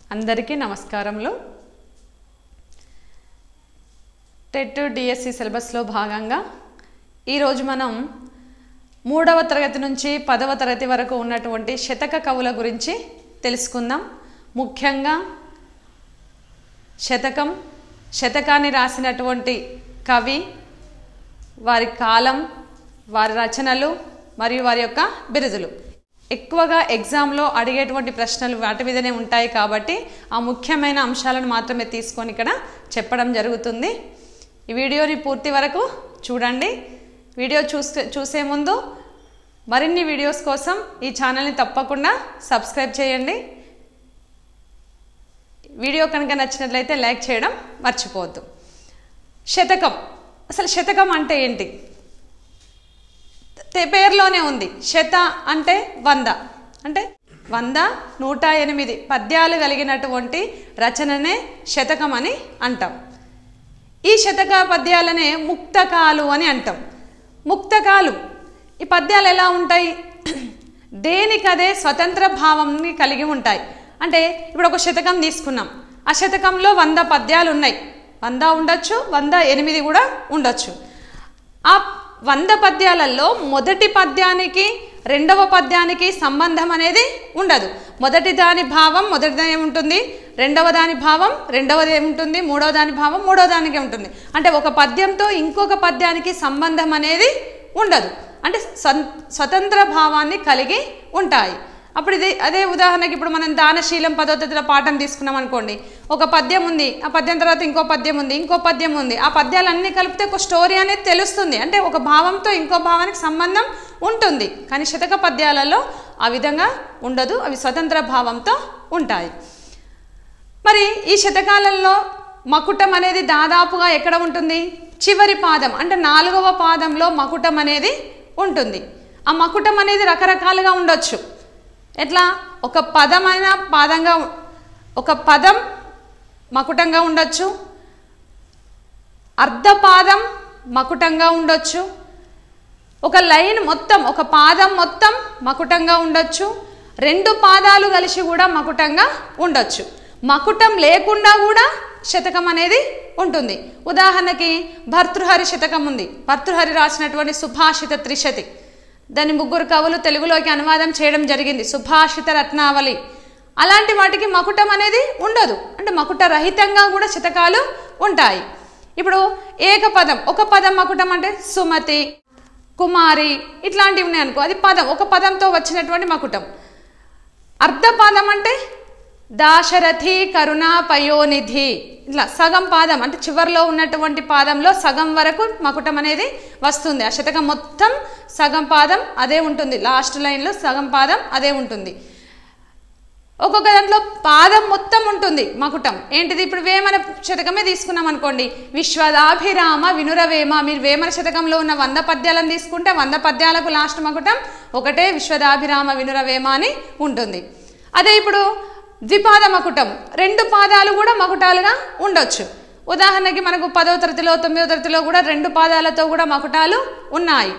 అందరికీ నమస్కారములు TET DSC సిలబస్లో భాగంగా ఈరోజు మనం మూడవ తరగతి నుంచి పదవ తరగతి వరకు ఉన్నటువంటి శతక కవుల గురించి తెలుసుకుందాం ముఖ్యంగా శతకం శతకాన్ని రాసినటువంటి కవి వారి కాలం వారి రచనలు మరియు వారి యొక్క బిరుదులు ఎక్కువగా ఎగ్జామ్లో అడిగేటువంటి ప్రశ్నలు వాటి మీదనే ఉంటాయి కాబట్టి ఆ ముఖ్యమైన అంశాలను మాత్రమే తీసుకొని ఇక్కడ చెప్పడం జరుగుతుంది ఈ వీడియోని పూర్తి వరకు చూడండి వీడియో చూసే చూసే ముందు మరిన్ని వీడియోస్ కోసం ఈ ఛానల్ని తప్పకుండా సబ్స్క్రైబ్ చేయండి వీడియో కనుక నచ్చినట్లయితే లైక్ చేయడం మర్చిపోవద్దు శతకం అసలు శతకం అంటే ఏంటి తె- పేరులోనే ఉంది శత అంటే వంద అంటే వంద నూట ఎనిమిది పద్యాలు కలిగినటువంటి రచననే శతకం అని అంటాం ఈ శతక పద్యాలనే ముక్తకాలు అని అంటాం ముక్తకాలు ఈ పద్యాలు ఎలా ఉంటాయి దేనికదే స్వతంత్ర భావంని కలిగి ఉంటాయి అంటే ఇప్పుడు ఒక శతకం తీసుకున్నాం ఆ శతకంలో వంద పద్యాలు ఉన్నాయి వంద ఉండొచ్చు వంద ఎనిమిది కూడా ఉండొచ్చు ఆ వంద పద్యాలలో మొదటి పద్యానికి రెండవ పద్యానికి సంబంధం అనేది ఉండదు మొదటి దాని భావం మొదటి దాని ఏముంటుంది రెండవ దాని భావం రెండవది ఏముంటుంది మూడవ దాని భావం మూడవ దానికి ఉంటుంది అంటే ఒక పద్యంతో ఇంకొక పద్యానికి సంబంధం అనేది ఉండదు అంటే స్వం- స్వతంత్ర భావాన్ని కలిగి ఉంటాయి అప్పుడు ఇది అదే ఉదాహరణకి ఇప్పుడు మనం దానశీలం పదో తరగతిలో పాఠం తీసుకున్నాం అనుకోండి ఒక పద్యం ఉంది ఆ పద్యం తర్వాత ఇంకో పద్యం ఉంది ఇంకో పద్యం ఉంది ఆ పద్యాలన్నీ కలిపితే ఒక స్టోరీ అనేది తెలుస్తుంది అంటే ఒక భావంతో ఇంకో భావానికి సంబంధం ఉంటుంది కానీ శతక పద్యాలలో ఆ విధంగా ఉండదు అవి స్వతంత్ర భావంతో ఉంటాయి మరి ఈ శతకాలలో మకుటం అనేది దాదాపుగా ఎక్కడ ఉంటుంది చివరి పాదం అంటే నాలుగవ పాదంలో మకుటం అనేది ఉంటుంది ఆ మకుటం అనేది రకరకాలుగా ఉండొచ్చు ఎట్లా ఒక పదమైన పాదంగా ఉ- ఒక పదం మకుటంగా ఉండొచ్చు అర్ధపాదం మకుటంగా ఉండొచ్చు ఒక లైన్ మొత్తం ఒక పాదం మొత్తం మకుటంగా ఉండొచ్చు రెండు పాదాలు కలిసి కూడా మకుటంగా ఉండొచ్చు మకుటం లేకుండా కూడా శతకం అనేది ఉంటుంది ఉదాహరణకి భర్తృహరి శతకం ఉంది భర్తృహరి రాసినటువంటి సుభాషిత త్రిశతి దాని ముగ్గురు కవులు తెలుగులోకి అనువాదం చేయడం జరిగింది సుభాషిత రత్నావళి అలాంటి వాటికి మకుటం అనేది ఉండదు అంటే మకుట రహితంగా కూడా శతకాలు ఉంటాయి ఇప్పుడు ఏకపదం ఒక పదం మకుటం అంటే సుమతి కుమారి ఇట్లాంటివి ఉన్నాయి అనుకో అది పదం ఒక పదంతో వచ్చినటువంటి మకుటం అర్ధపాదం అంటే దాశరథి కరుణ పయోనిధి ఇట్లా సగం పాదం అంటే చివరిలో ఉన్నటువంటి పాదంలో సగం వరకు మకుటం అనేది వస్తుంది ఆ శతకం మొత్తం సగం పాదం అదే ఉంటుంది లాస్ట్ లైన్లో సగం పాదం అదే ఉంటుంది ఒక్కొక్క దాంట్లో పాదం మొత్తం ఉంటుంది మకుటం ఏంటిది ఇప్పుడు వేమన శతకమే తీసుకున్నాం అనుకోండి విశ్వదాభిరామ వినురవేమ మీరు వేమన శతకంలో ఉన్న వంద పద్యాలను తీసుకుంటే వంద పద్యాలకు లాస్ట్ మకుటం ఒకటే విశ్వదాభిరామ వినురవేమ అని ఉంటుంది అదే ఇప్పుడు ద్విపాద మకుటం రెండు పాదాలు కూడా మకుటాలుగా ఉండొచ్చు ఉదాహరణకి మనకు పదవ తరగతిలో తొమ్మిదవ తరగతిలో కూడా రెండు పాదాలతో కూడా మకుటాలు ఉన్నాయి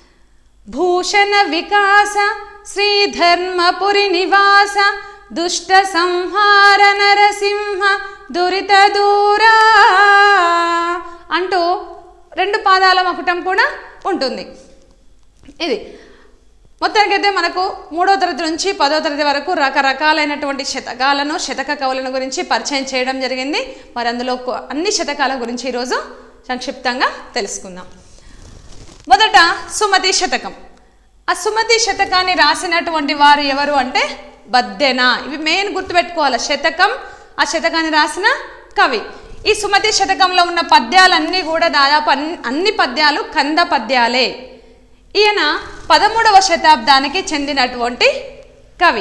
భూషణ వికాస శ్రీధర్మపురి నివాస దుష్ట సంహార నరసింహ దురిత దూరా అంటూ రెండు పాదాల మకుటం కూడా ఉంటుంది ఇది మొత్తానికైతే మనకు మూడో తరగతి నుంచి పదో తరగతి వరకు రకరకాలైనటువంటి శతకాలను శతక కవులను గురించి పరిచయం చేయడం జరిగింది మరి అందులో కొ- అన్ని శతకాల గురించి ఈరోజు సంక్షిప్తంగా తెలుసుకుందాం మొదట సుమతి శతకం ఆ సుమతి శతకాన్ని రాసినటువంటి వారు ఎవరు అంటే బద్దెన ఇవి మెయిన్ గుర్తుపెట్టుకోవాలి శతకం ఆ శతకాన్ని రాసిన కవి ఈ సుమతి శతకంలో ఉన్న పద్యాలన్నీ కూడా దాదాపు అన్ని అన్ని పద్యాలు కంద పద్యాలే ఈయన పదమూడవ శతాబ్దానికి చెందినటువంటి కవి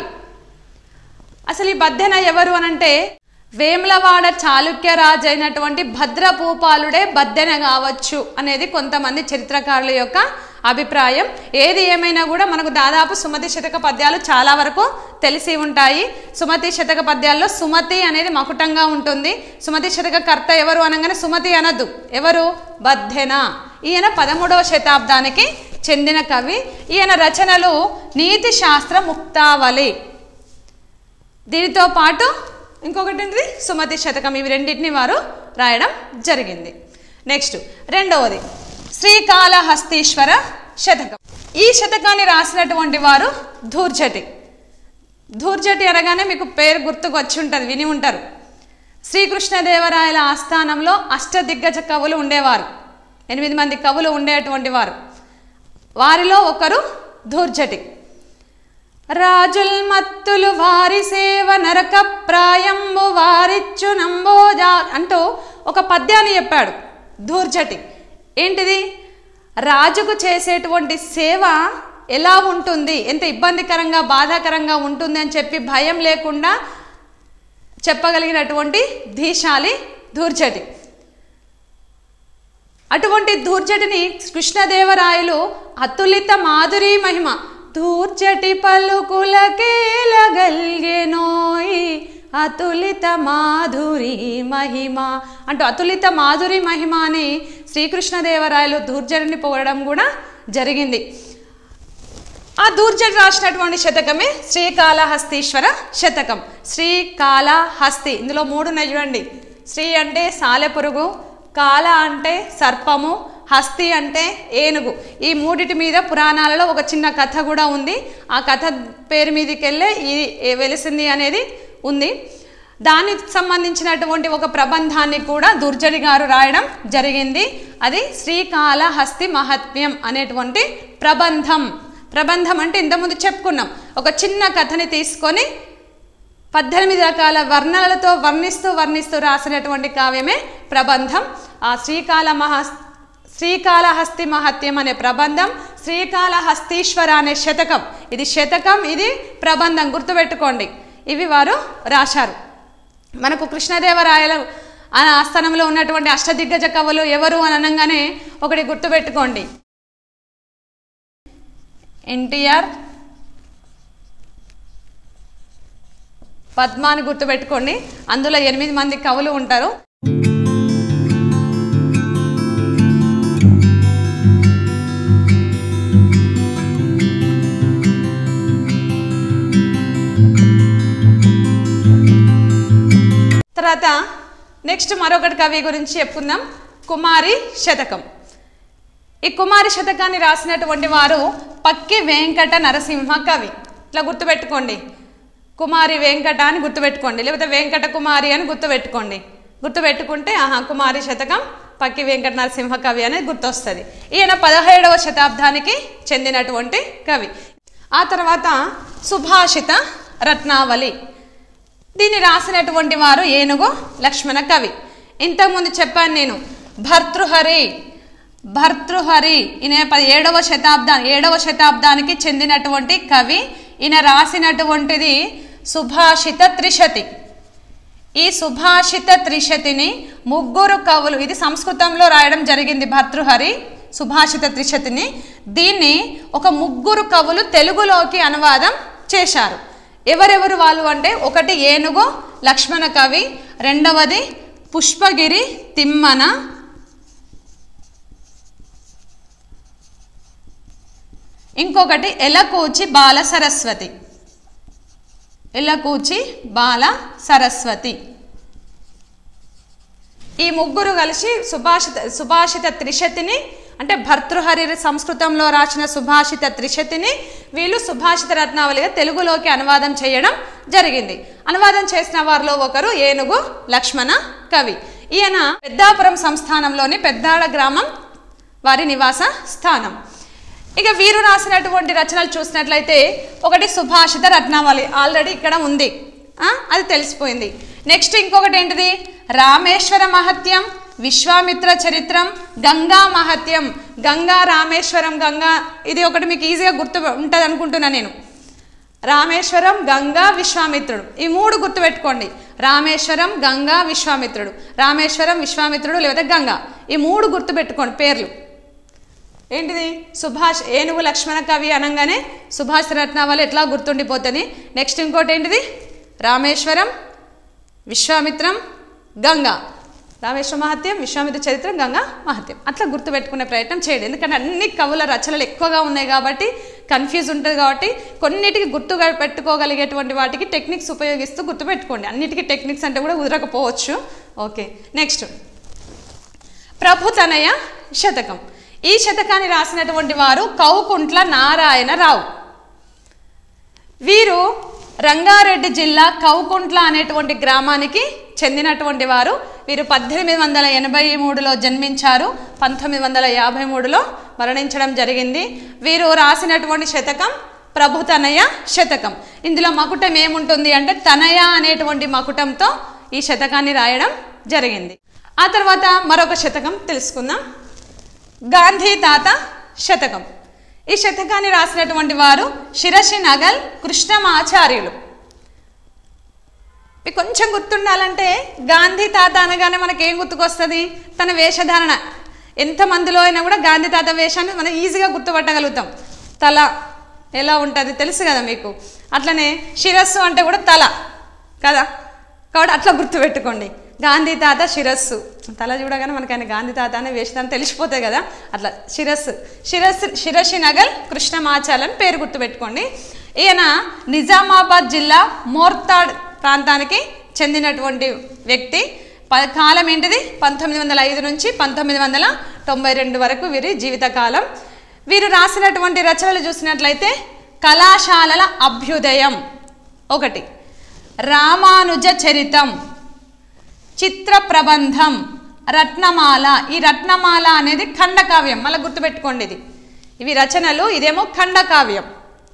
అసలు ఈ బద్దెన ఎవరు అనంటే వేములవాడ చాళుక్య రాజు అయినటువంటి భద్రభూపాలుడే బద్దెన కావచ్చు అనేది కొంతమంది చరిత్రకారుల యొక్క అభిప్రాయం ఏది ఏమైనా కూడా మనకు దాదాపు సుమతి శతక పద్యాలు చాలా వరకు తెలిసి ఉంటాయి సుమతి శతక పద్యాల్లో సుమతి అనేది మకుటంగా ఉంటుంది సుమతి శతక కర్త ఎవరు అనగానే సుమతి అనద్దు ఎవరు బద్దెన ఈయన పదమూడవ శతాబ్దానికి చెందిన కవి ఈయన రచనలు నీతి శాస్త్ర ముక్తావళి దీనితో పాటు ఇంకొకటి ఏంటిది సుమతి శతకం ఇవి రెండింటిని వారు రాయడం జరిగింది నెక్స్ట్ రెండవది శ్రీకాళహస్తీశ్వర శతకం ఈ శతకాన్ని రాసినటువంటి వారు ధూర్జటి ధూర్జటి అనగానే మీకు పేరు గుర్తుకు వచ్చి ఉంటుంది విని ఉంటారు శ్రీకృష్ణదేవరాయల ఆస్థానంలో అష్టదిగ్గజ కవులు ఉండేవారు ఎనిమిది మంది కవులు ఉండేటువంటి వారు వారిలో ఒకరు ధూర్జటి రాజుల్ మత్తులు వారి సేవ నరక ప్రాయంబు వారిచ్చు నంబోజా అంటూ ఒక పద్యాన్ని చెప్పాడు ధూర్జటి ఏంటిది రాజుకు చేసేటువంటి సేవ ఎలా ఉంటుంది ఎంత ఇబ్బందికరంగా బాధాకరంగా ఉంటుంది అని చెప్పి భయం లేకుండా చెప్పగలిగినటువంటి ధీశాలి ధూర్జటి అటువంటి ధూర్జటిని కృష్ణదేవరాయలు అతులిత మాధురి మహిమ ధూర్జటి పలుకులకేలగల్గెనోయి అతులిత మాధురి మహిమ అంటూ అతులిత మాధురి మహిమ అని శ్రీకృష్ణదేవరాయలు ధూర్జటిని పొగడడం కూడా జరిగింది ఆ దూర్జటి రాసినటువంటి శతకమే శ్రీకాళహస్తీశ్వర శతకం శ్రీకాళహస్తి ఇందులో మూడు ఉన్నాయి చూడండి శ్రీ అంటే సాలెపురుగు కాల అంటే సర్పము హస్తి అంటే ఏనుగు ఈ మూడిటి మీద పురాణాలలో ఒక చిన్న కథ కూడా ఉంది ఆ కథ పేరు మీదకి వెళ్ళే ఈ ఏ వెలిసింది అనేది ఉంది దానికి సంబంధించినటువంటి ఒక ప్రబంధాన్ని కూడా దుర్జడి గారు రాయడం జరిగింది అది శ్రీకాళహస్తి మహత్మ్యం అనేటువంటి ప్రబంధం ప్రబంధం అంటే ఇంతకుముందు చెప్పుకున్నాం ఒక చిన్న కథని తీసుకొని పద్దెనిమిది రకాల వర్ణనలతో వర్ణిస్తూ వర్ణిస్తూ రాసినటువంటి కావ్యమే ప్రబంధం ఆ శ్రీకాళ మహా శ్రీకాళహస్తి మహత్యం అనే ప్రబంధం శ్రీకాళహస్తీశ్వర అనే శతకం ఇది శతకం ఇది ప్రబంధం గుర్తుపెట్టుకోండి ఇవి వారు రాశారు మనకు కృష్ణదేవరాయలు ఆ ఆస్థానంలో ఉన్నటువంటి అష్టదిగ్గజ కవులు ఎవరు అని అనగానే ఒకటి గుర్తుపెట్టుకోండి ఎన్టీఆర్ పద్మాని గుర్తుపెట్టుకోండి అందులో ఎనిమిది మంది కవులు ఉంటారు తర్వాత నెక్స్ట్ మరొకటి కవి గురించి చెప్పుకుందాం కుమారి శతకం ఈ కుమారి శతకాన్ని రాసినటువంటి వారు పక్కి వెంకట నరసింహ కవి ఇట్లా గుర్తుపెట్టుకోండి కుమారి వెంకట అని గుర్తుపెట్టుకోండి లేకపోతే వెంకట కుమారి అని గుర్తుపెట్టుకోండి గుర్తుపెట్టుకుంటే ఆహా కుమారి శతకం పక్కి వెంకట నరసింహ కవి అనేది గుర్తొస్తుంది ఈయన పదహేడవ శతాబ్దానికి చెందినటువంటి కవి ఆ తర్వాత సుభాషిత రత్నావళి దీన్ని రాసినటువంటి వారు ఏనుగు లక్ష్మణ కవి ఇంతకుముందు చెప్పాను నేను భర్తృహరి భర్తృహరి ఈయన పదిహేడవ శతాబ్దా ఏడవ శతాబ్దానికి చెందినటువంటి కవి ఈయన రాసినటువంటిది సుభాషిత త్రిశతి ఈ సుభాషిత త్రిశతిని ముగ్గురు కవులు ఇది సంస్కృతంలో రాయడం జరిగింది భర్తృహరి సుభాషిత త్రిశతిని దీన్ని ఒక ముగ్గురు కవులు తెలుగులోకి అనువాదం చేశారు ఎవరెవరు వాళ్ళు అంటే ఒకటి ఏనుగు లక్ష్మణ కవి రెండవది పుష్పగిరి తిమ్మన ఇంకొకటి ఎలకూచి బాల సరస్వతి ఎలకూచి బాల సరస్వతి ఈ ముగ్గురు కలిసి సుభాషిత సుభాషిత త్రిశతిని అంటే భర్తృహరి సంస్కృతంలో రాసిన సుభాషిత త్రిశతిని వీళ్ళు సుభాషిత రత్నావళిగా తెలుగులోకి అనువాదం చేయడం జరిగింది అనువాదం చేసిన వారిలో ఒకరు ఏనుగు లక్ష్మణ కవి ఈయన పెద్దాపురం సంస్థానంలోని పెద్దాడ గ్రామం వారి నివాస స్థానం ఇక వీరు రాసినటువంటి రచనలు చూసినట్లయితే ఒకటి సుభాషిత రత్నావళి ఆల్రెడీ ఇక్కడ ఉంది ఆ, అది తెలిసిపోయింది నెక్స్ట్ ఇంకొకటి ఏంటిది రామేశ్వర మహత్యం విశ్వామిత్ర చరిత్రం గంగా మహత్యం గంగా రామేశ్వరం గంగా ఇది ఒకటి మీకు ఈజీగా గుర్తు ఉంటుంది అనుకుంటున్నా నేను రామేశ్వరం గంగా విశ్వామిత్రుడు ఈ మూడు గుర్తుపెట్టుకోండి రామేశ్వరం గంగా విశ్వామిత్రుడు రామేశ్వరం విశ్వామిత్రుడు లేదా గంగా ఈ మూడు గుర్తుపెట్టుకోండి పేర్లు ఏంటిది సుభాష్ ఏనుగు లక్ష్మణ కవి అనగానే సుభాష్ రత్నావళి ఎట్లా గుర్తుండిపోతుంది నెక్స్ట్ ఇంకోటి ఏంటిది రామేశ్వరం విశ్వామిత్రం గంగా రామేశ్వర మహత్యం విశ్వామిత్ర చరిత్ర గంగా మహత్యం అట్లా గుర్తుపెట్టుకునే ప్రయత్నం చేయండి ఎందుకంటే అన్ని కవుల రచనలు ఎక్కువగా ఉన్నాయి కాబట్టి కన్ఫ్యూజ్ ఉంటుంది కాబట్టి కొన్నిటికి గుర్తుగా పెట్టుకోగలిగేటువంటి వాటికి టెక్నిక్స్ ఉపయోగిస్తూ గుర్తుపెట్టుకోండి అన్నిటికీ టెక్నిక్స్ అంటే కూడా కుదరకపోవచ్చు ఓకే నెక్స్ట్ ప్రభుతనయ శతకం ఈ శతకాన్ని రాసినటువంటి వారు కౌకుంట్ల నారాయణరావు వీరు రంగారెడ్డి జిల్లా కౌకుంట్ల అనేటువంటి గ్రామానికి చెందినటువంటి వారు వీరు పద్దెనిమిది వందల ఎనభై మూడులో జన్మించారు పంతొమ్మిది వందల యాభై మూడులో మరణించడం జరిగింది వీరు రాసినటువంటి శతకం ప్రభుతనయ శతకం ఇందులో మకుటం ఏముంటుంది అంటే తనయ అనేటువంటి మకుటంతో ఈ శతకాన్ని రాయడం జరిగింది ఆ తర్వాత మరొక శతకం తెలుసుకుందాం గాంధీ తాత శతకం ఈ శతకాన్ని రాసినటువంటి వారు శిరసి నగల్ కృష్ణమాచార్యులు మీకు కొంచెం గుర్తుండాలంటే గాంధీ తాత అనగానే మనకి ఏం గుర్తుకొస్తుంది తన వేషధారణ ఎంతమందిలో అయినా కూడా గాంధీ తాత వేషాన్ని మనం ఈజీగా గుర్తుపట్టగలుగుతాం తల ఎలా ఉంటుంది తెలుసు కదా మీకు అట్లనే శిరస్సు అంటే కూడా తల కదా కాబట్టి అట్లా గుర్తుపెట్టుకోండి గాంధీ తాత శిరస్సు తల చూడగానే మనకి ఆయన గాంధీ తాత అనే వేషధారణ తెలిసిపోతుంది కదా అట్లా శిరస్సు శిరస్సు శిరసి నగల్ కృష్ణమాచార్య అని పేరు గుర్తుపెట్టుకోండి ఈయన నిజామాబాద్ జిల్లా మోర్తాడ్ ప్రాంతానికి చెందినటువంటి వ్యక్తి ప- కాలం ఏంటిది పంతొమ్మిది వందల ఐదు నుంచి పంతొమ్మిది వందల తొంభై రెండు వరకు వీరి జీవితకాలం వీరు రాసినటువంటి రచనలు చూసినట్లయితే కళాశాలల అభ్యుదయం ఒకటి రామానుజ చరితం చిత్ర ప్రబంధం రత్నమాల ఈ రత్నమాల అనేది ఖండకావ్యం మళ్ళీ గుర్తుపెట్టుకోండి ఇది ఇవి రచనలు ఇదేమో ఖండకావ్యం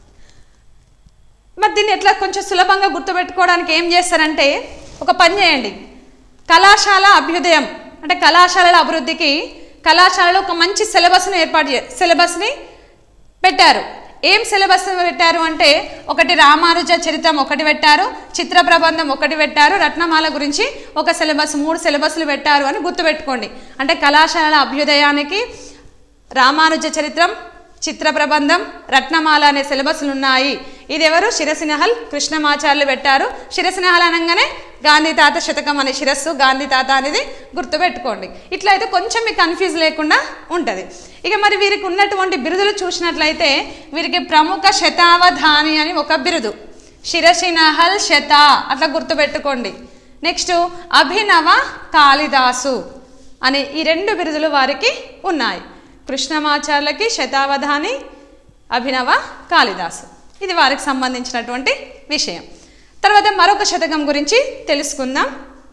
మరి దీన్ని ఎట్లా కొంచెం సులభంగా గుర్తుపెట్టుకోవడానికి ఏం చేస్తారంటే ఒక పని చేయండి కళాశాల అభ్యుదయం అంటే కళాశాలల అభివృద్ధికి కళాశాలలో ఒక మంచి సిలబస్ను ఏర్పాటు చే సిలబస్ని పెట్టారు ఏం సిలబస్ పెట్టారు అంటే ఒకటి రామానుజ చరిత్రం ఒకటి పెట్టారు చిత్ర ప్రబంధం ఒకటి పెట్టారు రత్నమాల గురించి ఒక సిలబస్ మూడు సిలబస్లు పెట్టారు అని గుర్తుపెట్టుకోండి అంటే కళాశాలల అభ్యుదయానికి రామానుజ చరిత్రం చిత్ర ప్రబంధం రత్నమాల అనే సిలబస్లు ఉన్నాయి ఇది ఎవరు శిరసినహల్ కృష్ణమాచార్యులు పెట్టారు శిరసినహల్ అనగానే గాంధీ తాత శతకం అనే శిరస్సు గాంధీ తాత అనేది గుర్తుపెట్టుకోండి ఇట్లా అయితే కొంచెం మీకు కన్ఫ్యూజ్ లేకుండా ఉంటుంది ఇక మరి వీరికి ఉన్నటువంటి బిరుదులు చూసినట్లయితే వీరికి ప్రముఖ శతావధాని అని ఒక బిరుదు శిరసినహల్ శత అట్లా గుర్తుపెట్టుకోండి నెక్స్ట్ అభినవ కాళిదాసు అనే ఈ రెండు బిరుదులు వారికి ఉన్నాయి కృష్ణమాచార్యులకి శతావధాని అభినవ కాళిదాసు ఇది వారికి సంబంధించినటువంటి విషయం తర్వాత మరొక శతకం గురించి తెలుసుకుందాం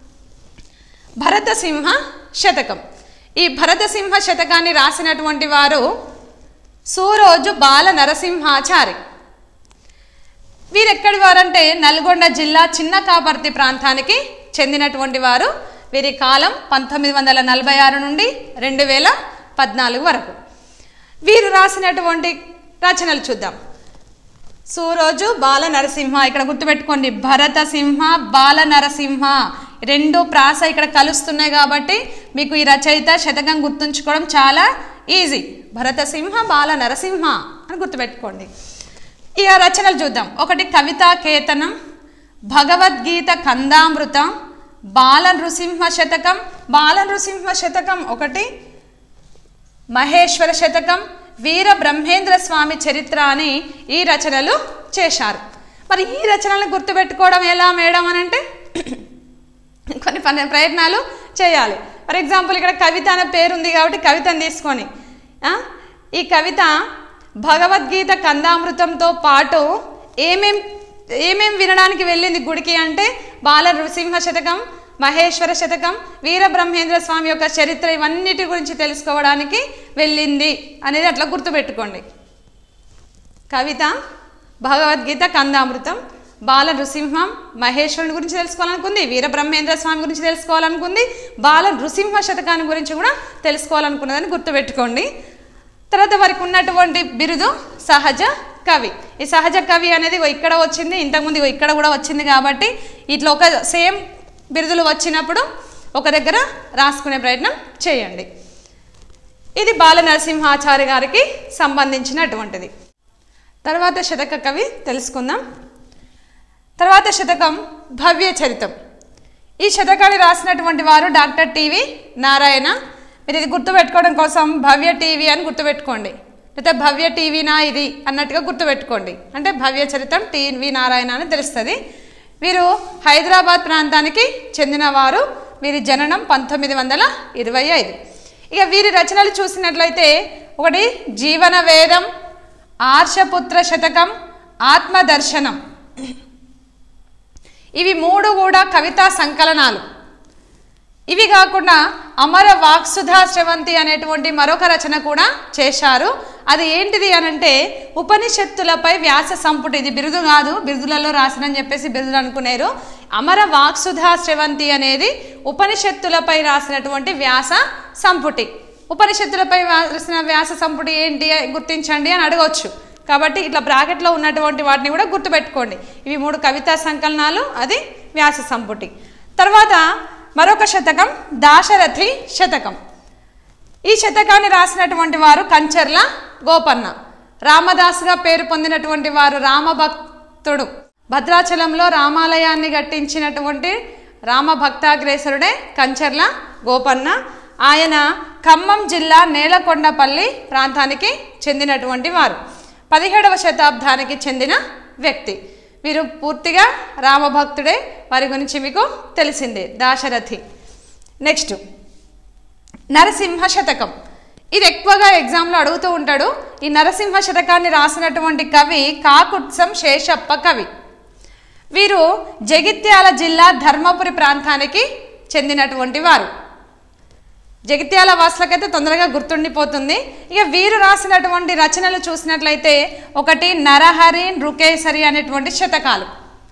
భరతసింహ శతకం ఈ భరతసింహ శతకాన్ని రాసినటువంటి వారు సూరోజు బాల నరసింహాచారి వీరెక్కడి వారంటే నల్గొండ జిల్లా చిన్న కాపర్తి ప్రాంతానికి చెందినటువంటి వారు వీరి కాలం పంతొమ్మిది వందల నలభై ఆరు నుండి రెండు వేల పద్నాలుగు వరకు వీరు రాసినటువంటి రచనలు చూద్దాం సూరోజు బాల నరసింహ ఇక్కడ గుర్తుపెట్టుకోండి భరత సింహ బాల నరసింహ రెండు ప్రాస ఇక్కడ కలుస్తున్నాయి కాబట్టి మీకు ఈ రచయిత శతకం గుర్తుంచుకోవడం చాలా ఈజీ భరత సింహ బాల నరసింహ అని గుర్తుపెట్టుకోండి ఇక రచనలు చూద్దాం ఒకటి కవితా కేతనం భగవద్గీత కందామృతం బాల నృసింహ శతకం బాల నృసింహ శతకం ఒకటి మహేశ్వర శతకం వీర బ్రహ్మేంద్ర స్వామి చరిత్ర అని ఈ రచనలు చేశారు మరి ఈ రచనలను గుర్తుపెట్టుకోవడం ఎలా మేడం అని అంటే కొన్ని పని ప్రయత్నాలు చేయాలి ఫర్ ఎగ్జాంపుల్ ఇక్కడ కవిత అనే పేరు ఉంది కాబట్టి కవితను తీసుకొని ఆ, ఈ కవిత భగవద్గీత కందామృతంతో పాటు ఏమేం ఏమేం వినడానికి వెళ్ళింది గుడికి అంటే బాల నృసింహ శతకం మహేశ్వర శతకం వీర బ్రహ్మేంద్ర స్వామి యొక్క చరిత్ర ఇవన్నిటి గురించి తెలుసుకోవడానికి వెళ్ళింది అనేది అట్లా గుర్తుపెట్టుకోండి కవిత భగవద్గీత కందామృతం బాల నృసింహం మహేశ్వరుని గురించి తెలుసుకోవాలనుకుంది వీరబ్రహ్మేంద్ర స్వామి గురించి తెలుసుకోవాలనుకుంది బాల నృసింహ శతకాన్ని గురించి కూడా తెలుసుకోవాలనుకున్నదని గుర్తుపెట్టుకోండి తర్వాత వారికి ఉన్నటువంటి బిరుదు సహజ కవి ఈ సహజ కవి అనేది ఇగో ఇక్కడ వచ్చింది ఇంతకుముందు ఇగో ఇక్కడ కూడా వచ్చింది కాబట్టి ఇట్లా ఒక సేమ్ బిరుదులు వచ్చినప్పుడు ఒక దగ్గర రాసుకునే ప్రయత్నం చేయండి ఇది బాల నరసింహాచారి గారికి సంబంధించినటువంటిది తర్వాత శతక కవి తెలుసుకుందాం తర్వాత శతకం భవ్య చరితం ఈ శతకాన్ని రాసినటువంటి వారు డాక్టర్ టివి నారాయణ మీరు ఇది గుర్తుపెట్టుకోవడం కోసం భవ్య టీవీ అని గుర్తుపెట్టుకోండి లేకపోతే భవ్య టీవీనా ఇది అన్నట్టుగా గుర్తుపెట్టుకోండి అంటే భవ్య చరిత్రం టీవీ నారాయణ అని తెలుస్తుంది వీరు హైదరాబాద్ ప్రాంతానికి చెందినవారు వీరి జననం పంతొమ్మిది వందల ఇరవై ఐదు ఇక వీరి రచనలు చూసినట్లయితే ఒకటి జీవన వేదం ఆర్షపుత్ర శతకం ఆత్మదర్శనం ఇవి మూడు కూడా కవితా సంకలనాలు ఇవి కాకుండా అమర వాక్సుధా శ్రవంతి అనేటువంటి మరొక రచన కూడా చేశారు అది ఏంటిది అనంటే ఉపనిషత్తులపై వ్యాస సంపుటి ఇది బిరుదు కాదు బిరుదులలో రాసినని చెప్పేసి బిరుదులు అనుకునేరు అమర వాక్సుధా శ్రవంతి అనేది ఉపనిషత్తులపై రాసినటువంటి వ్యాస సంపుటి ఉపనిషత్తులపై రాసిన వ్యాస సంపుటి ఏంటి గుర్తించండి అని అడగవచ్చు కాబట్టి ఇట్లా బ్రాకెట్లో ఉన్నటువంటి వాటిని కూడా గుర్తుపెట్టుకోండి ఇవి మూడు కవితా సంకలనాలు అది వ్యాస సంపుటి తర్వాత మరొక శతకం దాశరథి శతకం ఈ శతకాన్ని రాసినటువంటి వారు కంచర్ల గోపన్న రామదాసుగా పేరు పొందినటువంటి వారు రామభక్తుడు భద్రాచలంలో రామాలయాన్ని కట్టించినటువంటి రామభక్తాగ్రేసరుడే కంచర్ల గోపన్న ఆయన ఖమ్మం జిల్లా నేలకొండపల్లి ప్రాంతానికి చెందినటువంటి వారు పదిహేడవ శతాబ్దానికి చెందిన వ్యక్తి వీరు పూర్తిగా రామభక్తుడే వారి గురించి మీకు తెలిసిందే దాశరథి నెక్స్ట్ నరసింహ శతకం ఇది ఎక్కువగా ఎగ్జామ్లో అడుగుతూ ఉంటాడు ఈ నరసింహ శతకాన్ని రాసినటువంటి కవి కాకుత్సం శేషప్ప కవి వీరు జగిత్యాల జిల్లా ధర్మపురి ప్రాంతానికి చెందినటువంటి వారు జగిత్యాల వాసులకైతే తొందరగా గుర్తుండిపోతుంది ఇక వీరు రాసినటువంటి రచనలు చూసినట్లయితే ఒకటి నరహరి నృకేసరి అనేటువంటి శతకాలు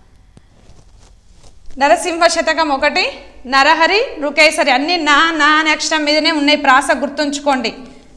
నరసింహ శతకం ఒకటి నరహరి నృకేసరి అన్ని నా నా అనే అక్షరం మీదనే ఉన్నాయి ప్రాస గుర్తుంచుకోండి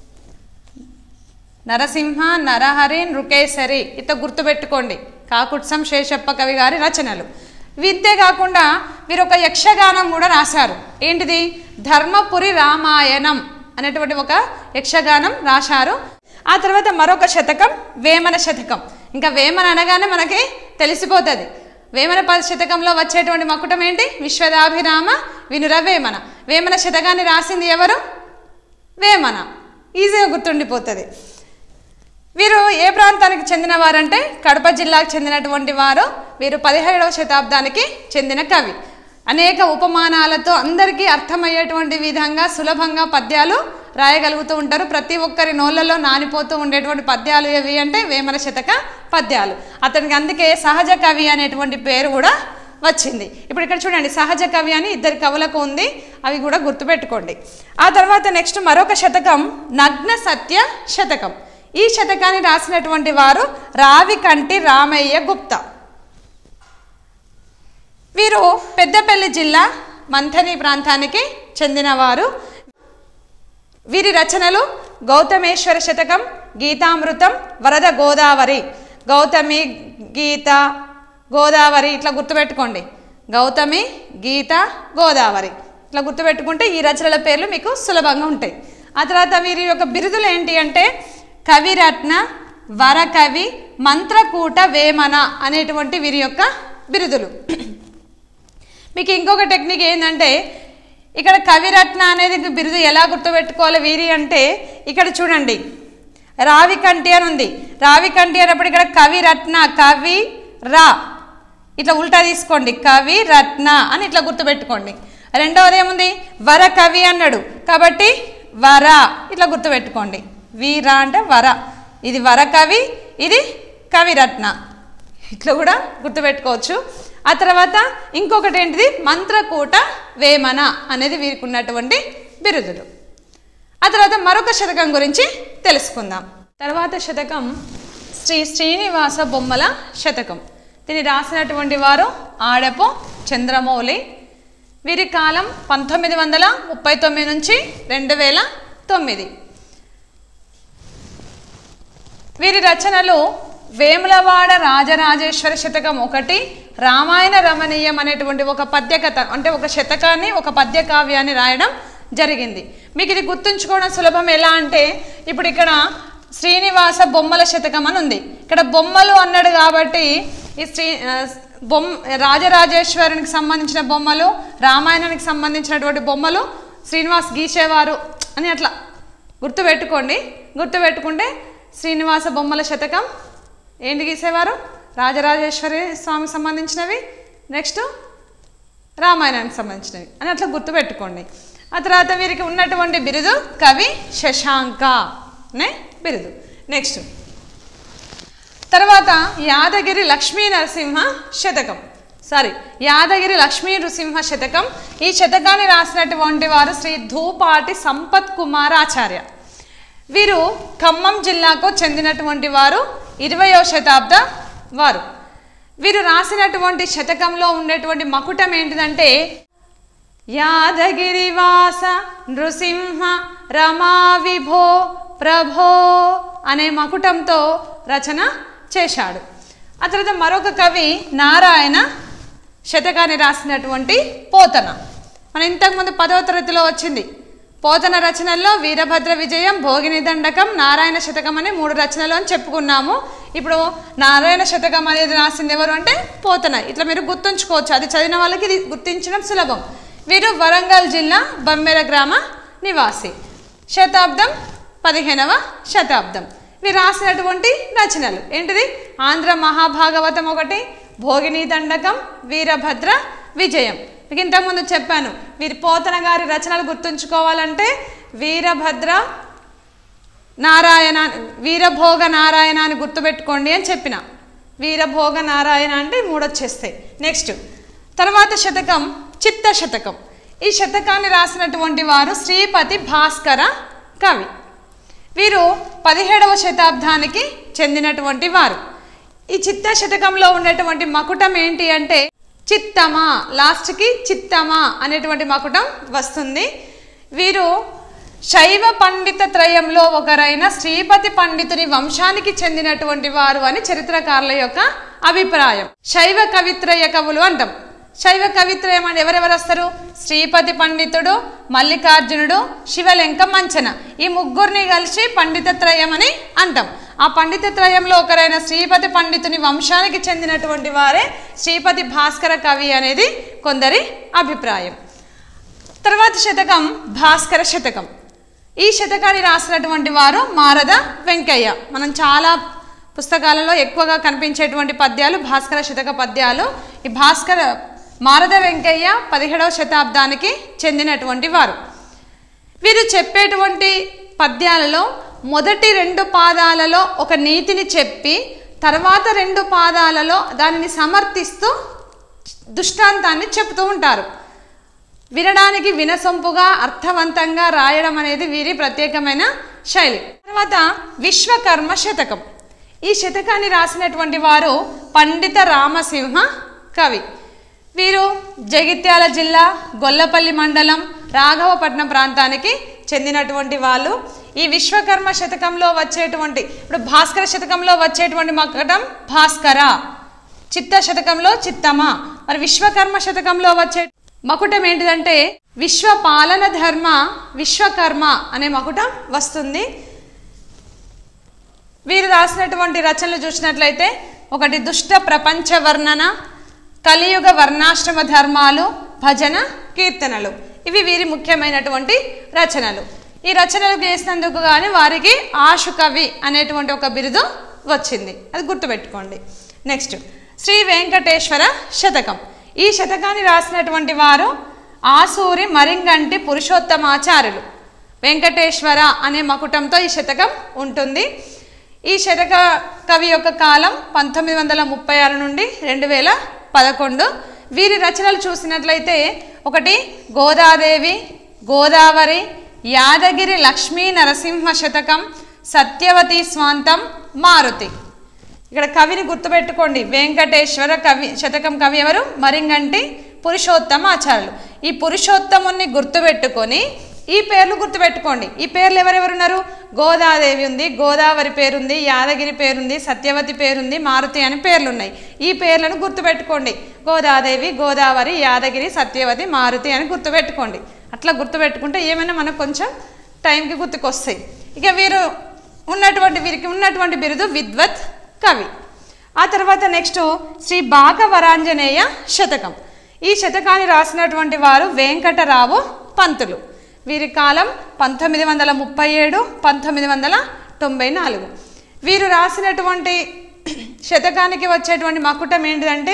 నరసింహ నరహరి నృకేసరి ఇత గుర్తుపెట్టుకోండి కాకుట్సం శేషప్ప కవి గారి రచనలు వింతే కాకుండా వీరు ఒక యక్షగానం కూడా రాశారు ఏంటిది ధర్మపురి రామాయణం అనేటువంటి ఒక యక్షగానం రాశారు ఆ తర్వాత మరొక శతకం వేమన శతకం ఇంకా వేమన అనగానే మనకి తెలిసిపోతుంది వేమన పద శతకంలో వచ్చేటువంటి మకుటం ఏంటి విశ్వదాభిరామ వినుర వేమన వేమన శతకాన్ని రాసింది ఎవరు వేమన ఈజీగా గుర్తుండిపోతుంది వీరు ఏ ప్రాంతానికి చెందిన వారంటే కడప జిల్లాకు చెందినటువంటి వారు వీరు పదిహేడవ శతాబ్దానికి చెందిన కవి అనేక ఉపమానాలతో అందరికీ అర్థమయ్యేటువంటి విధంగా సులభంగా పద్యాలు రాయగలుగుతూ ఉంటారు ప్రతి ఒక్కరి నోళ్ళలో నానిపోతూ ఉండేటువంటి పద్యాలు ఏవి అంటే వేమన శతక పద్యాలు అతనికి అందుకే సహజ కవి అనేటువంటి పేరు కూడా వచ్చింది ఇప్పుడు ఇక్కడ చూడండి సహజ కవి అని ఇద్దరి కవులకు ఉంది అవి కూడా గుర్తుపెట్టుకోండి ఆ తర్వాత నెక్స్ట్ మరొక శతకం నగ్న సత్య శతకం ఈ శతకాన్ని రాసినటువంటి వారు రావికంటి రామయ్య గుప్తా వీరు పెద్దపల్లి జిల్లా మంథని ప్రాంతానికి చెందినవారు వీరి రచనలు గౌతమేశ్వర శతకం గీతామృతం వరద గోదావరి గౌతమి గీత గోదావరి ఇట్లా గుర్తుపెట్టుకోండి గౌతమి గీత గోదావరి ఇట్లా గుర్తుపెట్టుకుంటే ఈ రచనల పేర్లు మీకు సులభంగా ఉంటాయి ఆ తర్వాత వీరి యొక్క బిరుదులు ఏంటి అంటే కవిరత్న వరకవి మంత్రకూట వేమన అనేటువంటి వీరి యొక్క బిరుదులు మీకు ఇంకొక టెక్నిక్ ఏంటంటే ఇక్కడ కవిరత్న అనేది బిరుదు ఎలా గుర్తుపెట్టుకోవాలి వీరి అంటే ఇక్కడ చూడండి రావికంటి అని ఉంది రావికంటి అన్నప్పుడు ఇక్కడ కవిరత్న కవి రా ఇట్లా ఉల్టా తీసుకోండి కవి రత్న అని ఇట్లా గుర్తుపెట్టుకోండి రెండవది ఏముంది వర కవి అన్నాడు కాబట్టి వర ఇట్లా గుర్తుపెట్టుకోండి వీర అంటే వర ఇది వర కవి ఇది కవిరత్న ఇట్లా కూడా గుర్తుపెట్టుకోవచ్చు ఆ తర్వాత ఇంకొకటి ఏంటిది మంత్రకూట వేమన అనేది వీరికి ఉన్నటువంటి బిరుదులు ఆ తర్వాత మరొక శతకం గురించి తెలుసుకుందాం తర్వాత శతకం శ్రీ శ్రీనివాస బొమ్మల శతకం దీన్ని రాసినటువంటి వారు ఆడపు చంద్రమౌళి వీరి కాలం పంతొమ్మిది వందల ముప్పై తొమ్మిది నుంచి రెండు వేల తొమ్మిది వీరి రచనలు వేములవాడ రాజరాజేశ్వర శతకం ఒకటి రామాయణ రమణీయం అనేటువంటి ఒక పద్యకథ అంటే ఒక శతకాన్ని ఒక పద్య కావ్యాన్ని రాయడం జరిగింది మీకు ఇది గుర్తుంచుకోవడం సులభం ఎలా అంటే ఇప్పుడు ఇక్కడ శ్రీనివాస బొమ్మల శతకం అని ఉంది ఇక్కడ బొమ్మలు అన్నాడు కాబట్టి ఈ శ్రీ ఆ, బొమ్మ రాజరాజేశ్వరునికి సంబంధించిన బొమ్మలు రామాయణానికి సంబంధించినటువంటి బొమ్మలు శ్రీనివాస్ గీసేవారు అని అట్లా గుర్తుపెట్టుకోండి గుర్తుపెట్టుకుంటే శ్రీనివాస బొమ్మల శతకం ఏంటి గీసేవారు రాజరాజేశ్వరి స్వామికి సంబంధించినవి నెక్స్ట్ రామాయణానికి సంబంధించినవి అని అట్లా గుర్తుపెట్టుకోండి ఆ తర్వాత వీరికి ఉన్నటువంటి బిరుదు కవి శశాంక అనే బిరుదు నెక్స్ట్ తర్వాత యాదగిరి లక్ష్మీ నరసింహ శతకం సారీ యాదగిరి లక్ష్మీ నృసింహ శతకం ఈ శతకాన్ని రాసినటువంటి వారు శ్రీ ధూపాటి సంపత్ కుమారాచార్య వీరు ఖమ్మం జిల్లాకు చెందినటువంటి వారు ఇరవయో శతాబ్ద వారు వీరు రాసినటువంటి శతకంలో ఉండేటువంటి మకుటం ఏంటిదంటే యాదగిరివాస నృసింహ రమా విభో ప్రభో అనే మకుటంతో రచన చేశాడు ఆ తర్వాత మరొక కవి నారాయణ శతకాన్ని రాసినటువంటి పోతన మన ఇంతకుముందు పదవ తరగతిలో వచ్చింది పోతన రచనల్లో వీరభద్ర విజయం భోగిని దండకం నారాయణ శతకం అనే మూడు రచనలు అని చెప్పుకున్నాము ఇప్పుడు నారాయణ శతకం అనేది రాసింది ఎవరు అంటే పోతన ఇట్లా మీరు గుర్తుంచుకోవచ్చు అది చదివిన వాళ్ళకి ఇది గుర్తించడం సులభం వీరు వరంగల్ జిల్లా బమ్మెర గ్రామ నివాసి శతాబ్దం పదిహేనవ శతాబ్దం వీరు రాసినటువంటి రచనలు ఏంటిది ఆంధ్ర మహాభాగవతం ఒకటి భోగిని దండకం వీరభద్ర విజయం మీకు ఇంతకుముందు చెప్పాను వీరి పోతన గారి రచనలు గుర్తుంచుకోవాలంటే వీరభద్ర నారాయణ వీరభోగ నారాయణ అని గుర్తుపెట్టుకోండి అని చెప్పిన వీరభోగ నారాయణ అంటే మూడు వచ్చేస్తాయి నెక్స్ట్ తర్వాత శతకం చిత్త శతకం ఈ శతకాన్ని రాసినటువంటి వారు శ్రీపతి భాస్కర కవి వీరు పదిహేడవ శతాబ్దానికి చెందినటువంటి వారు ఈ చిత్త శతకంలో ఉన్నటువంటి మకుటం ఏంటి అంటే చిత్తమా లాస్ట్కి చిత్తమా అనేటువంటి మకుటం వస్తుంది వీరు శైవ పండిత త్రయంలో ఒకరైన శ్రీపతి పండితుని వంశానికి చెందినటువంటి వారు అని చరిత్రకారుల యొక్క అభిప్రాయం శైవ కవిత్రయ కవులు అంటాం శైవ కవిత్రయం అంటే ఎవరెవరు వస్తారు శ్రీపతి పండితుడు మల్లికార్జునుడు శివలెంక మంచన ఈ ముగ్గురిని కలిసి పండిత త్రయం అని అంటాం ఆ పండిత త్రయంలో ఒకరైన శ్రీపతి పండితుని వంశానికి చెందినటువంటి వారే శ్రీపతి భాస్కర కవి అనేది కొందరి అభిప్రాయం తర్వాత శతకం భాస్కర శతకం ఈ శతకాన్ని రాసినటువంటి వారు మారద వెంకయ్య మనం చాలా పుస్తకాలలో ఎక్కువగా కనిపించేటువంటి పద్యాలు భాస్కర శతక పద్యాలు ఈ భాస్కర మారద వెంకయ్య పదిహేడవ శతాబ్దానికి చెందినటువంటి వారు వీరు చెప్పేటువంటి పద్యాలలో మొదటి రెండు పాదాలలో ఒక నీతిని చెప్పి తర్వాత రెండు పాదాలలో దానిని సమర్థిస్తూ దృష్టాంతాన్ని చెబుతూ ఉంటారు వినడానికి వినసొంపుగా అర్థవంతంగా రాయడం అనేది వీరి ప్రత్యేకమైన శైలి తర్వాత విశ్వకర్మ శతకం ఈ శతకాన్ని రాసినటువంటి వారు పండిత రామసింహ కవి వీరు జగిత్యాల జిల్లా గొల్లపల్లి మండలం రాఘవపట్నం ప్రాంతానికి చెందినటువంటి వాళ్ళు ఈ విశ్వకర్మ శతకంలో వచ్చేటువంటి ఇప్పుడు భాస్కర శతకంలో వచ్చేటువంటి మకటం భాస్కర చిత్త శతకంలో చిత్తమ మరి విశ్వకర్మ శతకంలో వచ్చే మకుటం ఏంటిదంటే విశ్వ పాలన ధర్మ విశ్వకర్మ అనే మకుటం వస్తుంది వీరు రాసినటువంటి రచనలు చూసినట్లయితే ఒకటి దుష్ట ప్రపంచ వర్ణన కలియుగ వర్ణాశ్రమ ధర్మాలు భజన కీర్తనలు ఇవి వీరి ముఖ్యమైనటువంటి రచనలు ఈ రచనలు చేసినందుకు కానీ వారికి ఆశు కవి అనేటువంటి ఒక బిరుదు వచ్చింది అది గుర్తుపెట్టుకోండి నెక్స్ట్ శ్రీ వెంకటేశ్వర శతకం ఈ శతకాన్ని రాసినటువంటి వారు ఆసూరి మరింగంటి పురుషోత్తమాచార్యులు వెంకటేశ్వర అనే మకుటంతో ఈ శతకం ఉంటుంది ఈ శతక కవి యొక్క కాలం పంతొమ్మిది వందల ముప్పై ఆరు నుండి రెండు వేల పదకొండు వీరి రచనలు చూసినట్లయితే ఒకటి గోదాదేవి గోదావరి యాదగిరి లక్ష్మీ నరసింహ శతకం సత్యవతి స్వాంతం మారుతి ఇక్కడ కవిని గుర్తుపెట్టుకోండి వెంకటేశ్వర కవి శతకం కవి ఎవరు మరింగంటి పురుషోత్తమ ఆచార్యులు ఈ పురుషోత్తముని గుర్తుపెట్టుకొని ఈ పేర్లు గుర్తుపెట్టుకోండి ఈ పేర్లు ఎవరెవరు ఉన్నారు గోదాదేవి ఉంది గోదావరి పేరుంది యాదగిరి పేరుంది సత్యవతి పేరుంది మారుతి అని పేర్లు ఉన్నాయి ఈ పేర్లను గుర్తుపెట్టుకోండి గోదాదేవి గోదావరి యాదగిరి సత్యవతి మారుతి అని గుర్తుపెట్టుకోండి అట్లా గుర్తుపెట్టుకుంటే ఏమైనా మనకు కొంచెం టైంకి గుర్తుకొస్తాయి ఇక వీరు ఉన్నటువంటి వీరికి ఉన్నటువంటి బిరుదు విద్వత్ కవి ఆ తర్వాత నెక్స్ట్ శ్రీ బాకవరాంజనేయ శతకం ఈ శతకాన్ని రాసినటువంటి వారు వెంకటరావు పంతులు వీరి కాలం పంతొమ్మిది వందల ముప్పై ఏడు పంతొమ్మిది వందల తొంభై నాలుగు వీరు రాసినటువంటి శతకానికి వచ్చేటువంటి మకుటం ఏంటిదంటే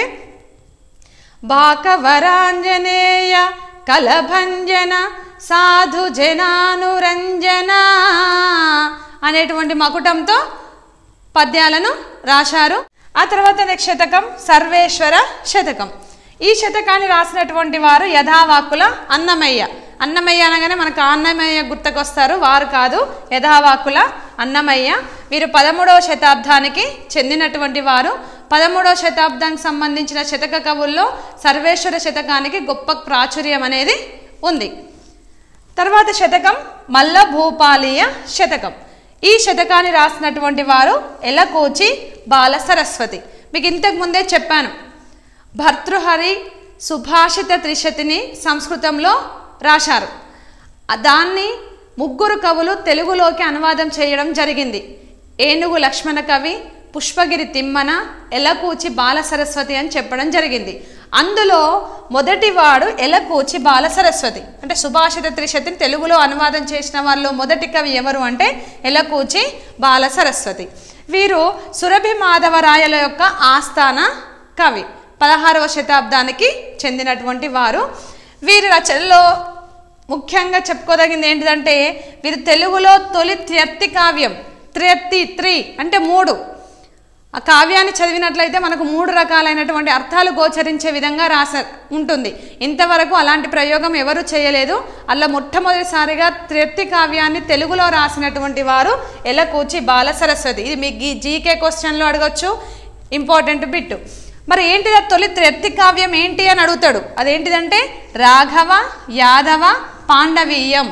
బాకవరాంజనేయ కలభంజన సాధు జనానురంజన అనేటువంటి మకుటంతో పద్యాలను రాశారు ఆ తర్వాత నెక్స్ట్ శతకం సర్వేశ్వర శతకం ఈ శతకాన్ని రాసినటువంటి వారు యథావాక్కుల అన్నమయ్య అన్నమయ్య అనగానే మనకు అన్నమయ్య గుర్తుకొస్తారు వారు కాదు యథావాక్కుల అన్నమయ్య వీరు పదమూడవ శతాబ్దానికి చెందినటువంటి వారు పదమూడవ శతాబ్దానికి సంబంధించిన శతక కవుల్లో సర్వేశ్వర శతకానికి గొప్ప ప్రాచుర్యం అనేది ఉంది తర్వాత శతకం మల్ల భూపాలీయ శతకం ఈ శతకాన్ని రాసినటువంటి వారు ఎలకోచి బాల సరస్వతి మీకు ఇంతకు ముందే చెప్పాను భర్తృహరి సుభాషిత త్రిశతిని సంస్కృతంలో రాశారు ఆ దాన్ని ముగ్గురు కవులు తెలుగులోకి అనువాదం చేయడం జరిగింది ఏనుగు లక్ష్మణ కవి పుష్పగిరి తిమ్మన ఎలకూచి బాల సరస్వతి అని చెప్పడం జరిగింది అందులో మొదటివాడు ఎలకూచి బాల సరస్వతి అంటే సుభాషిత త్రిశతిని తెలుగులో అనువాదం చేసిన వాళ్ళు మొదటి కవి ఎవరు అంటే ఎలకూచి బాల సరస్వతి వీరు సురభి మాధవరాయల యొక్క ఆస్థాన కవి పదహారవ శతాబ్దానికి చెందినటువంటి వారు వీరి రచనలో ముఖ్యంగా చెప్పుకోదగింది ఏంటిదంటే వీరు తెలుగులో తొలి త్యర్థి కావ్యం త్రియర్తి త్రి అంటే మూడు ఆ కావ్యాన్ని చదివినట్లయితే మనకు మూడు రకాలైనటువంటి అర్థాలు గోచరించే విధంగా రాస ఉంటుంది ఇంతవరకు అలాంటి ప్రయోగం ఎవరు చేయలేదు అలా మొట్టమొదటిసారిగా త్రియర్తి కావ్యాన్ని తెలుగులో రాసినటువంటి వారు ఎలకూచి బాల సరస్వతి ఇది మీ గీ- జీకే క్వశ్చన్లో అడగొచ్చు ఇంపార్టెంట్ బిట్ మరి ఏంటిది ఆ తొలి త్రెత్తి కావ్యం ఏంటి అని అడుగుతాడు అదేంటిదంటే రాఘవ యాదవ పాండవీయం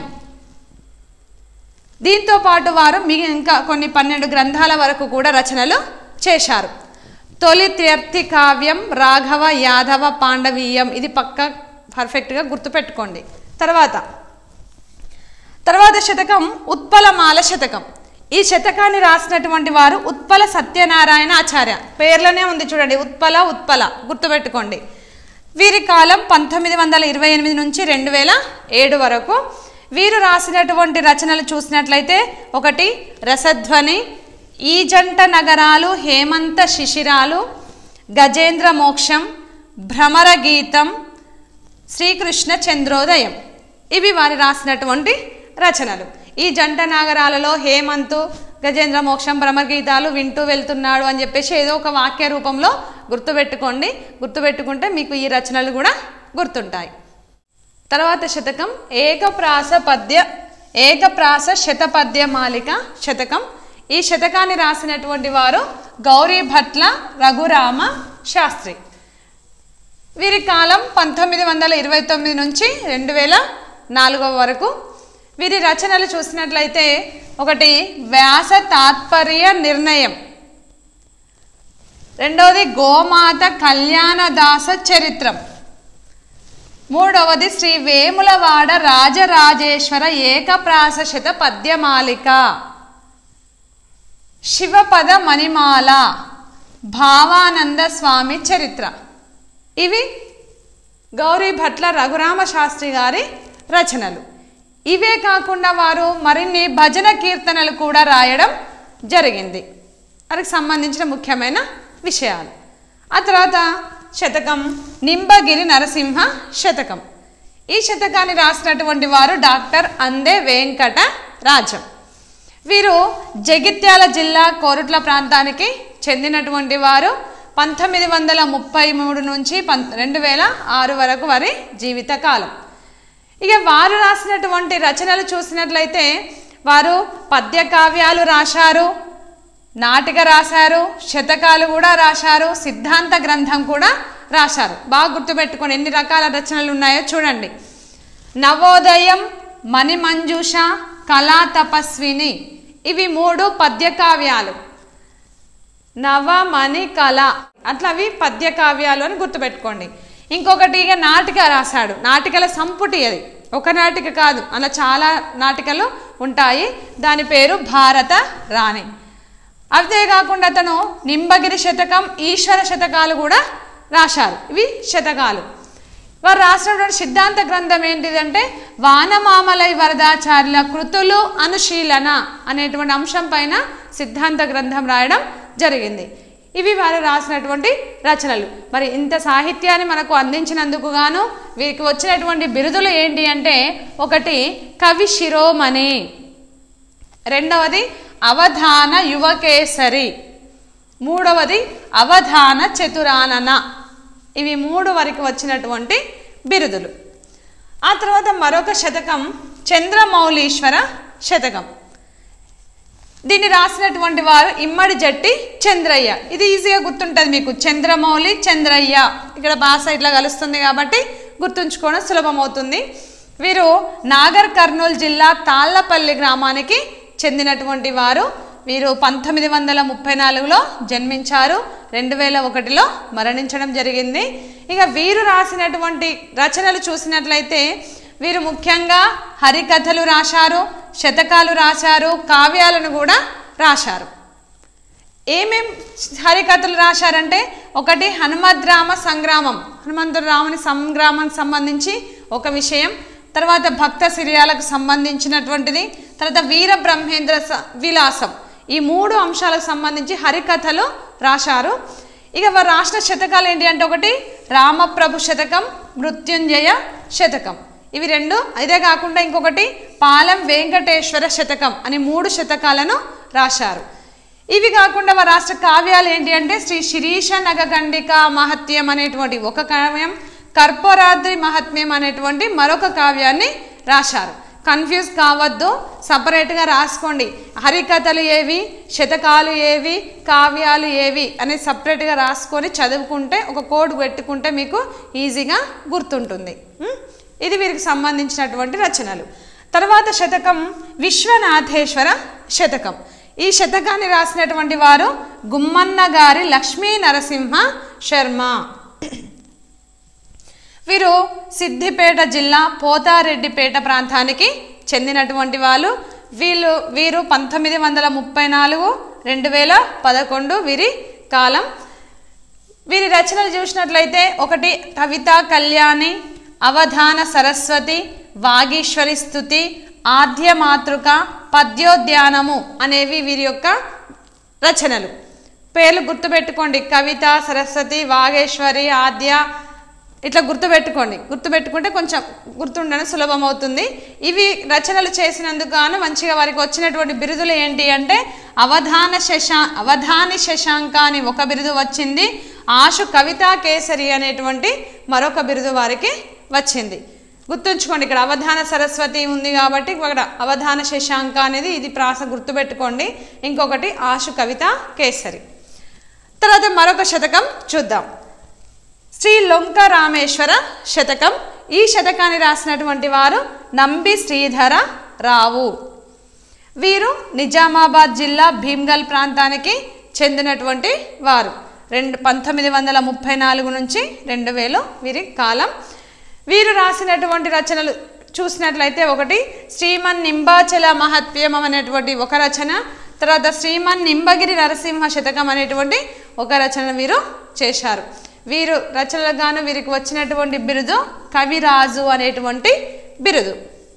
దీంతో పాటు వారు మీ ఇంకా కొన్ని పన్నెండు గ్రంథాల వరకు కూడా రచనలు చేశారు తొలి త్యర్థి కావ్యం రాఘవ యాదవ పాండవీయం ఇది పక్క పర్ఫెక్ట్గా గుర్తుపెట్టుకోండి తర్వాత తర్వాత శతకం ఉత్పలమాల శతకం ఈ శతకాన్ని రాసినటువంటి వారు ఉత్పల సత్యనారాయణ ఆచార్య పేర్లోనే ఉంది చూడండి ఉత్పల ఉత్పల గుర్తుపెట్టుకోండి వీరి కాలం పంతొమ్మిది వందల ఇరవై ఎనిమిది నుంచి రెండు వేల ఏడు వరకు వీరు రాసినటువంటి రచనలు చూసినట్లయితే ఒకటి రసధ్వని ఈ జంట నగరాలు హేమంత శిశిరాలు గజేంద్ర మోక్షం భ్రమర గీతం శ్రీకృష్ణ చంద్రోదయం ఇవి వారి రాసినటువంటి రచనలు ఈ జంట నాగరాలలో హేమంతు గజేంద్ర మోక్షం భ్రమగీతాలు వింటూ వెళ్తున్నాడు అని చెప్పేసి ఏదో ఒక వాక్య రూపంలో గుర్తుపెట్టుకోండి గుర్తుపెట్టుకుంటే మీకు ఈ రచనలు కూడా గుర్తుంటాయి తర్వాత శతకం ఏకప్రాస పద్య ఏకప్రాస శతపద్య మాలిక శతకం ఈ శతకాన్ని రాసినటువంటి వారు గౌరీ భట్ల రఘురామ శాస్త్రి వీరి కాలం పంతొమ్మిది వందల ఇరవై తొమ్మిది నుంచి రెండు వేల నాలుగవ వరకు వీరి రచనలు చూసినట్లయితే ఒకటి వ్యాస తాత్పర్య నిర్ణయం రెండవది గోమాత కళ్యాణదాస చరిత్రం మూడవది శ్రీ వేములవాడ రాజరాజేశ్వర ఏకప్రాసశత పద్యమాలిక శివపద మణిమాల భావానంద స్వామి చరిత్ర ఇవి గౌరీ భట్ల రఘురామ శాస్త్రి గారి రచనలు ఇవే కాకుండా వారు మరిన్ని భజన కీర్తనలు కూడా రాయడం జరిగింది వారికి సంబంధించిన ముఖ్యమైన విషయాలు ఆ తర్వాత శతకం నింబగిరి నరసింహ శతకం ఈ శతకాన్ని రాసినటువంటి వారు డాక్టర్ అందే వెంకట రాజం వీరు జగిత్యాల జిల్లా కోరుట్ల ప్రాంతానికి చెందినటువంటి వారు పంతొమ్మిది వందల ముప్పై మూడు నుంచి పం రెండు వేల ఆరు వరకు వారి జీవితకాలం ఇక వారు రాసినటువంటి రచనలు చూసినట్లయితే వారు పద్య కావ్యాలు రాశారు నాటిక రాశారు శతకాలు కూడా రాశారు సిద్ధాంత గ్రంథం కూడా రాశారు బాగా గుర్తుపెట్టుకోండి ఎన్ని రకాల రచనలు ఉన్నాయో చూడండి నవోదయం మణిమంజూష కళా తపస్విని ఇవి మూడు పద్య కావ్యాలు నవమణి కళ అట్లా అవి పద్య కావ్యాలు అని గుర్తుపెట్టుకోండి ఇంకొకటి ఇక నాటిక రాశాడు నాటికల సంపుటి అది ఒక నాటిక కాదు అలా చాలా నాటికలు ఉంటాయి దాని పేరు భారత రాణి అంతేకాకుండా అతను నింబగిరి శతకం ఈశ్వర శతకాలు కూడా రాశారు ఇవి శతకాలు వారు రాసినటువంటి సిద్ధాంత గ్రంథం ఏంటిదంటే వానమామలై వరదాచార్యుల కృతులు అనుశీలన అనేటువంటి అంశం పైన సిద్ధాంత గ్రంథం రాయడం జరిగింది ఇవి వారు రాసినటువంటి రచనలు మరి ఇంత సాహిత్యాన్ని మనకు అందించినందుకు గాను వీరికి వచ్చినటువంటి బిరుదులు ఏంటి అంటే ఒకటి కవి శిరోమణి రెండవది అవధాన యువకేసరి మూడవది అవధాన చతురానన ఇవి మూడు వరకు వచ్చినటువంటి బిరుదులు ఆ తర్వాత మరొక శతకం చంద్రమౌళీశ్వర శతకం దీన్ని రాసినటువంటి వారు ఇమ్మడి జట్టి చంద్రయ్య ఇది ఈజీగా గుర్తుంటుంది మీకు చంద్రమౌళి చంద్రయ్య ఇక్కడ భాష ఇట్లా కలుస్తుంది కాబట్టి గుర్తుంచుకోవడం సులభమవుతుంది వీరు నాగర్ కర్నూలు జిల్లా తాళ్లపల్లి గ్రామానికి చెందినటువంటి వారు వీరు పంతొమ్మిది వందల ముప్పై నాలుగులో జన్మించారు రెండు వేల ఒకటిలో మరణించడం జరిగింది ఇక వీరు రాసినటువంటి రచనలు చూసినట్లయితే వీరు ముఖ్యంగా హరికథలు రాశారు శతకాలు రాశారు కావ్యాలను కూడా రాశారు ఏమేం హరికథలు రాశారంటే ఒకటి హనుమద్ రామ సంగ్రామం హనుమంతుడు రాముని సంగ్రామానికి సంబంధించి ఒక విషయం తర్వాత భక్త సిరియాలకు సంబంధించినటువంటిది తర్వాత వీర బ్రహ్మేంద్ర స- విలాసం ఈ మూడు అంశాలకు సంబంధించి హరికథలు రాశారు ఇక వారు రాసిన శతకాలు ఏంటి అంటే ఒకటి రామప్రభు శతకం మృత్యుంజయ శతకం ఇవి రెండు ఇదే కాకుండా ఇంకొకటి పాలెం వెంకటేశ్వర శతకం అని మూడు శతకాలను రాశారు ఇవి కాకుండా వారి రాష్ట్ర కావ్యాలు ఏంటి అంటే శ్రీ శిరీష నగగండిక మహత్యం అనేటువంటి ఒక కావ్యం కర్పూరాద్రి మహత్మ్యం అనేటువంటి మరొక కావ్యాన్ని రాశారు కన్ఫ్యూజ్ కావద్దు సపరేట్గా రాసుకోండి హరికథలు ఏవి శతకాలు ఏవి కావ్యాలు ఏవి అనేది సపరేట్గా రాసుకొని చదువుకుంటే ఒక కోడ్ పెట్టుకుంటే మీకు ఈజీగా గుర్తుంటుంది ఉం? ఇది వీరికి సంబంధించినటువంటి రచనలు తర్వాత శతకం విశ్వనాథేశ్వర శతకం ఈ శతకాన్ని రాసినటువంటి వారు గుమ్మన్న గారి లక్ష్మీ నరసింహ శర్మ వీరు సిద్దిపేట జిల్లా పోతారెడ్డిపేట ప్రాంతానికి చెందినటువంటి వాళ్ళు వీళ్ళు వీరు పంతొమ్మిది వందల ముప్పై నాలుగు రెండు వేల పదకొండు వీరి కాలం వీరి రచనలు చూసినట్లయితే ఒకటి కవిత కళ్యాణి అవధాన సరస్వతి వాగీశ్వరి స్థుతి ఆద్య మాతృక పద్యోద్యానము అనేవి వీరి యొక్క రచనలు పేర్లు గుర్తుపెట్టుకోండి కవిత సరస్వతి వాగేశ్వరి ఆద్య ఇట్లా గుర్తుపెట్టుకోండి గుర్తుపెట్టుకుంటే కొంచెం గుర్తుండడం సులభం అవుతుంది ఇవి రచనలు చేసినందుకు గాను మంచిగా వారికి వచ్చినటువంటి బిరుదులు ఏంటి అంటే అవధాన శశా అవధాని శశాంక అని ఒక బిరుదు వచ్చింది ఆశు కవితా కేసరి అనేటువంటి మరొక బిరుదు వారికి వచ్చింది గుర్తుంచుకోండి ఇక్కడ అవధాన సరస్వతి ఉంది కాబట్టి ఇక్కడ అవధాన శశాంక అనేది ఇది ప్రాస గుర్తుపెట్టుకోండి ఇంకొకటి ఆశు కవిత కేసరి తర్వాత మరొక శతకం చూద్దాం శ్రీ లొంక రామేశ్వర శతకం ఈ శతకాన్ని రాసినటువంటి వారు నంబి శ్రీధర రావు వీరు నిజామాబాద్ జిల్లా భీమ్గల్ ప్రాంతానికి చెందినటువంటి వారు రెండు పంతొమ్మిది వందల ముప్పై నాలుగు నుంచి రెండు వేలు వీరి కాలం వీరు రాసినటువంటి రచనలు చూసినట్లయితే ఒకటి శ్రీమన్ నింబాచల మహత్యం అనేటువంటి ఒక రచన తర్వాత శ్రీమన్ నింబగిరి నరసింహ శతకం అనేటువంటి ఒక రచన వీరు చేశారు వీరు రచనలకు గాను వీరికి వచ్చినటువంటి బిరుదు కవిరాజు అనేటువంటి బిరుదు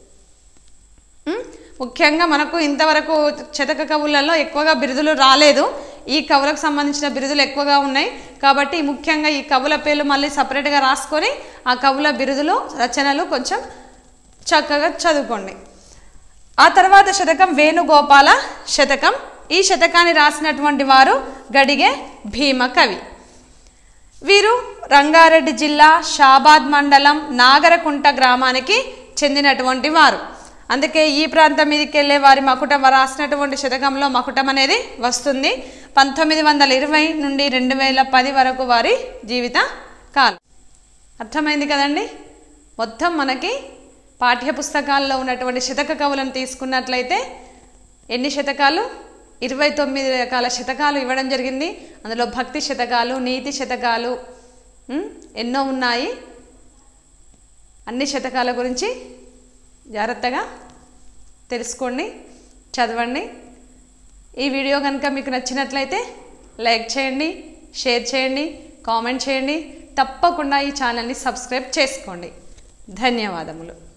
ఉం? ముఖ్యంగా మనకు ఇంతవరకు శతక కవులలో ఎక్కువగా బిరుదులు రాలేదు ఈ కవులకు సంబంధించిన బిరుదులు ఎక్కువగా ఉన్నాయి కాబట్టి ముఖ్యంగా ఈ కవుల పేర్లు మళ్ళీ సపరేట్గా రాసుకొని ఆ కవుల బిరుదులు రచనలు కొంచెం చక్కగా చదువుకోండి ఆ తర్వాత శతకం వేణుగోపాల శతకం ఈ శతకాన్ని రాసినటువంటి వారు గడిగే భీమ కవి వీరు రంగారెడ్డి జిల్లా షాబాద్ మండలం నాగరకుంట గ్రామానికి చెందినటువంటి వారు అందుకే ఈ ప్రాంతం మీదకి వెళ్ళే వారి మకుటం వారు రాసినటువంటి శతకంలో మకుటం అనేది వస్తుంది పంతొమ్మిది వందల ఇరవై నుండి రెండు వేల పది వరకు వారి జీవిత కాలం అర్థమైంది కదండి మొత్తం మనకి పాఠ్య పుస్తకాల్లో ఉన్నటువంటి శతక కవులను తీసుకున్నట్లయితే ఎన్ని శతకాలు ఇరవై తొమ్మిది రకాల శతకాలు ఇవ్వడం జరిగింది అందులో భక్తి శతకాలు నీతి శతకాలు ఉమ్, ఎన్నో ఉన్నాయి అన్ని శతకాల గురించి జాగ్రత్తగా తెలుసుకోండి చదవండి ఈ వీడియో కనుక మీకు నచ్చినట్లయితే లైక్ చేయండి షేర్ చేయండి కామెంట్ చేయండి తప్పకుండా ఈ ఛానల్ని సబ్స్క్రైబ్ చేసుకోండి ధన్యవాదములు